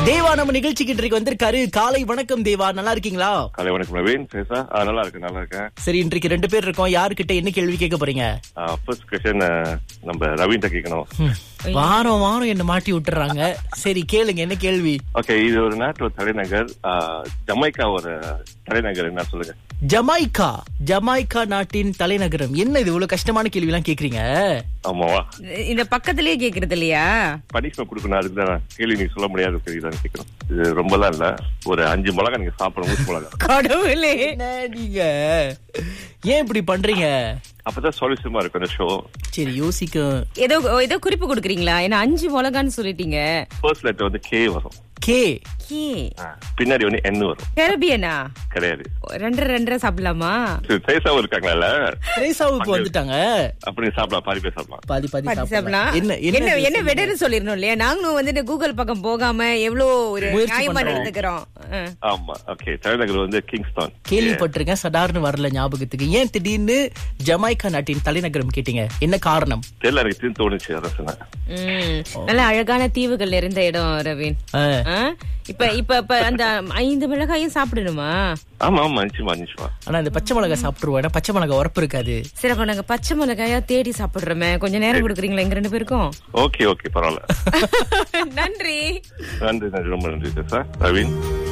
தேவா நம்ம நிகழ்ச்சிக்கு இன்றைக்கு வந்திருக்காரு காலை வணக்கம் தேவா நல்லா இருக்கீங்களா காலை வணக்கம் நவீன் சேசா ஆ, நல்லா இருக்கேன் நல்லா இருக்கேன் சரி இன்றைக்கு ரெண்டு பேர் இருக்கோம் யாருக்கிட்ட என்ன கேள்வி கேட்க போறீங்க ஃபர்ஸ்ட் கொஸ்டின் நம்ம ரவீன்ட்ட கேட்கணும் ஹம், வாரம் வாரம் என்ன மாட்டி விட்டுறாங்க சரி கேளுங்க என்ன கேள்வி ஓகே இது ஒரு நாட்டு ஒரு தலைநகர் ஆ, ஜமைக்கா ஒரு தலைநகர் என்ன சொல்லுங்க ஜமைக்கா ஜமைக்கா நாட்டின் தலைநகரம் என்ன இது இவ்வளவு கஷ்டமான கேள்வி எல்லாம் கேக்குறீங்க ஆமாவா இந்த பக்கத்திலேயே கேக்குறது இல்லையா பனிஷ்மெண்ட் கொடுக்கணும் அதுக்கு தான் கேள்வி நீங்க சொல்ல முடியாது கேள்விதான் கேட்கணும் இது ரொம்பலாம் இல்ல ஒரு அஞ்சு மிளகா நீங்க சாப்பிடணும் ஊசி மிளகா கடவுளே என்ன நீங்க ஏன் இப்படி பண்றீங்க அப்பதான் சொல்யூஷமா இருக்கும் அந்த ஷோ சரி யோசிக்க ஏதோ ஏதோ குறிப்பு கொடுக்குறீங்களா ஏன்னா அஞ்சு மிளகான்னு சொல்லிட்டீங்க ஃபர்ஸ்ட் லெட்டர் வந்து கே வரும் கே கே ஆ, பின்னாடி வந்து என் வரும் கரபியனா கிடையாது ரெண்டரை ரெண்டரை சாப்பிடலாமா சரி, சேசாவும் இருக்காங்கல்ல திரேசாவுக்கு வந்துட்டாங்க அப்படி சாப்பிடலாம் பாதி பேர் சாப்பிடலாம் பாதி பாதி பாத்து சாப்பிடலாம் சாப்பிடலாம் என்ன என்ன என்ன என்ன விடன்னு சொல்லிடணும் இல்லையா நாங்களும் வந்துட்டு கூகுள் பக்கம் போகாம எவ்வளவு ஒரு முயற்சி நியாயமா பண்றோம். நடந்துக்கிறோம் ஆ. ஆமா ஓகே தலைநகர் வந்து கிங்ஸ்தான் கேள்விப்பட்டிருக்கேன் சடார்னு வரல ஞாபகத்துக்கு ஏன் திடீர்னு ஜமைக்கா நாட்டின் தலைநகரம் கேட்டீங்க என்ன காரணம் தெரியல எனக்கு திடீர்னு தோணுச்சு அதான் சொன்னேன் ம். நல்ல அழகான தீவுகள் நிறைந்த இடம் ரவீன் ஆ, ஆ? இப்ப இப்ப இப்ப அந்த ஐந்து மிளகாயும் சாப்பிடணுமா ஆமா ஆமா நிச்சயமா நிச்சயமா ஆனா இந்த பச்சை மிளகா சாப்பிட்டுருவோம் ஏன்னா பச்சை மிளகா உரப்பு இருக்காது சரி அப்ப நாங்க பச்சை மிளகாயா தேடி சாப்பிடுறோமே கொஞ்சம் நேரம் கொடுக்குறீங்களா எங்க ரெண்டு பேருக்கும் ஓகே ஓகே பரவாயில்ல நன்றி நன்றி நன்றி ரொம்ப நன்றி சார் ரவீன்